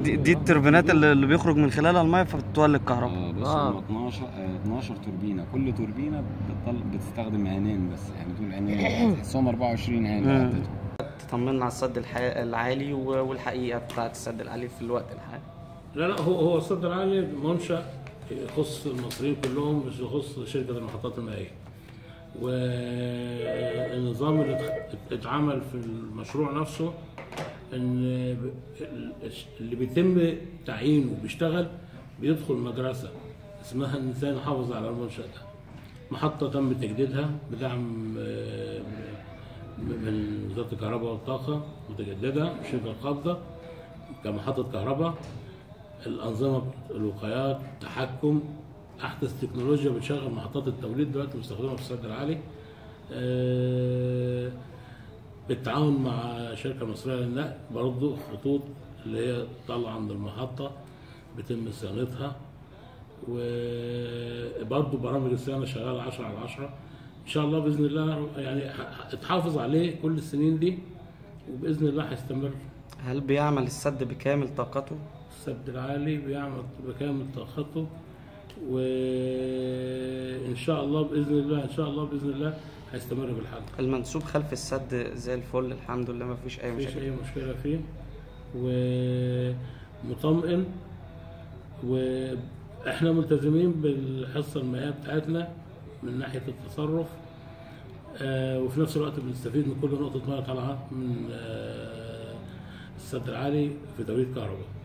دي, دي التربينات اللي اللي بيخرج من خلالها الميه فبتولد كهرباء اه بص آه. هم 12 آه، 12 توربينه كل توربينه بتطل... بتستخدم عينين بس يعني دول عينين تحسهم 24 عين مم. لوحدهم. تطمنا على السد الح- العالي و- والحقيقه بتاعت السد العالي في الوقت الحالي لا لا هو هو السد العالي منشأ يخص المصريين كلهم مش يخص شركة المحطات المائية والنظام اللي ات- اتعمل في المشروع نفسه ان ب- اللي بيتم تعيينه بيشتغل بيدخل مدرسة اسمها ان ازاي نحافظ على المنشأ ده محطة تم تجديدها بدعم آه، من وزارة الكهرباء والطاقة متجددة الشركة القابضة كمحطة كهرباء الأنظمة الوقايات التحكم أحدث تكنولوجيا بتشغل محطات التوليد دلوقتي مستخدمة في السد العالي آه، بالتعاون مع شركة مصرية للنقل برضه خطوط اللي هي طالعة عند المحطة بيتم صيانتها وبرضه برامج الصيانة شغالة 10 على 10 إن شاء الله بإذن الله يعني ه- اتحافظ عليه كل السنين دي وبإذن الله هيستمر هل بيعمل السد بكامل طاقته السد العالي بيعمل بكامل طاقته وان شاء الله باذن الله ان شاء الله باذن الله هيستمر بالحال المنسوب خلف السد زي الفل الحمد لله ما فيش اي مفيش مشاكل اي مشكله فيه ومطمئن واحنا ملتزمين بالحصه المائيه بتاعتنا من ناحيه التصرف آه، وفي نفس الوقت بنستفيد من كل نقطه ميه طالعه من آه، السد العالي في توليد كهرباء